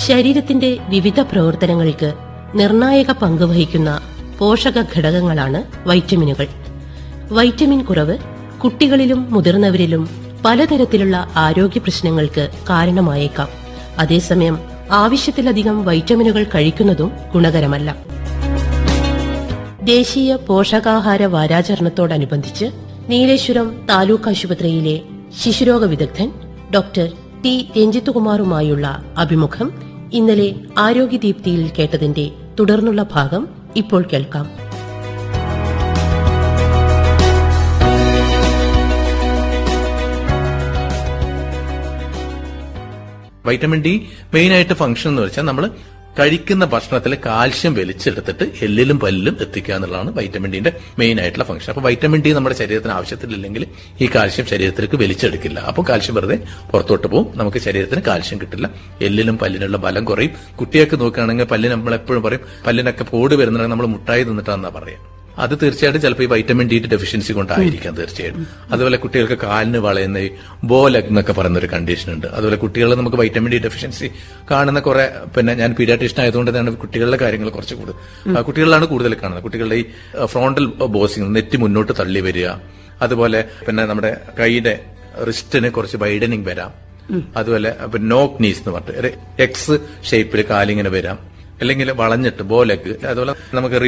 ശരീരത്തിന്റെ വിവിധ പ്രവർത്തനങ്ങൾക്ക് നിർണായക പങ്ക് വഹിക്കുന്ന പോഷക ഘടകങ്ങളാണ് വൈറ്റമിനുകൾ വൈറ്റമിൻ കുറവ് കുട്ടികളിലും മുതിർന്നവരിലും പലതരത്തിലുള്ള ആരോഗ്യ പ്രശ്നങ്ങൾക്ക് കാരണമായേക്കാം അതേസമയം ആവശ്യത്തിലധികം വൈറ്റമിനുകൾ കഴിക്കുന്നതും ഗുണകരമല്ല ദേശീയ പോഷകാഹാര വാരാചരണത്തോടനുബന്ധിച്ച് നീലേശ്വരം താലൂക്ക് ആശുപത്രിയിലെ ശിശുരോഗ വിദഗ്ധൻ ഡോക്ടർ ടി രഞ്ജിത്തുകുമാറുമായുള്ള അഭിമുഖം ഇന്നലെ ആരോഗ്യദീപ്തിയിൽ കേട്ടതിന്റെ തുടർന്നുള്ള ഭാഗം ഇപ്പോൾ കേൾക്കാം വൈറ്റമിൻ ഡി മെയിൻ ആയിട്ട് ഫംഗ്ഷൻ എന്ന് വെച്ചാൽ നമ്മൾ കഴിക്കുന്ന ഭക്ഷണത്തിലെ കാൽഷ്യം വലിച്ചെടുത്തിട്ട് എല്ലിലും പല്ലിലും എത്തിക്കുക എന്നുള്ളതാണ് വൈറ്റമിൻ ഡിന്റെ മെയിൻ ആയിട്ടുള്ള ഫംഗ്ഷൻ അപ്പൊ വൈറ്റമിൻ ഡി നമ്മുടെ ശരീരത്തിന് ആവശ്യത്തിലില്ലെങ്കിൽ ഈ കാൽഷ്യം ശരീരത്തിലേക്ക് വലിച്ചെടുക്കില്ല അപ്പോൾ കാൽഷ്യം വെറുതെ പുറത്തോട്ട് പോകും നമുക്ക് ശരീരത്തിന് കാൽഷ്യം കിട്ടില്ല എല്ലിലും പല്ലിനുള്ള ബലം കുറയും കുട്ടിയൊക്കെ നോക്കുകയാണെങ്കിൽ പല്ലിന് നമ്മൾ എപ്പോഴും പറയും പല്ലിനൊക്കെ പോട് വരുന്നുണ്ടെങ്കിൽ നമ്മൾ മുട്ടായി തിന്നിട്ടാന്നാ പറയാം അത് തീർച്ചയായിട്ടും ചിലപ്പോൾ ഈ വൈറ്റമിൻ ഡി ഡെഫിഷ്യൻസി കൊണ്ടായിരിക്കാം തീർച്ചയായിട്ടും അതുപോലെ കുട്ടികൾക്ക് കാലിന് വളയുന്ന ഈ ബോലഗ് എന്നൊക്കെ പറയുന്ന ഒരു കണ്ടീഷൻ ഉണ്ട് അതുപോലെ കുട്ടികളിൽ നമുക്ക് വൈറ്റമിൻ ഡി ഡെഫിഷ്യൻസി കാണുന്ന കുറെ പിന്നെ ഞാൻ പീഡിയാട്രീഷ്യൻ ആയതുകൊണ്ട് തന്നെ കുട്ടികളുടെ കാര്യങ്ങൾ കുറച്ച് കൂടുതൽ ആ, കുട്ടികളിലാണ് കൂടുതൽ കാണുന്നത് കുട്ടികളുടെ ഈ ഫ്രോണ്ടൽ ബോസിങ് നെറ്റി മുന്നോട്ട് തള്ളി വരിക അതുപോലെ പിന്നെ നമ്മുടെ കൈയുടെ റിസ്റ്റിന് കുറച്ച് വൈഡനിങ് വരാം അതുപോലെ നോക്ക് നീസ് എന്ന് പറഞ്ഞിട്ട് എക്സ് ഷേപ്പിൽ കാലിങ്ങനെ വരാം അല്ലെങ്കിൽ വളഞ്ഞിട്ട് ബോലക്ക് അതുപോലെ നമുക്ക്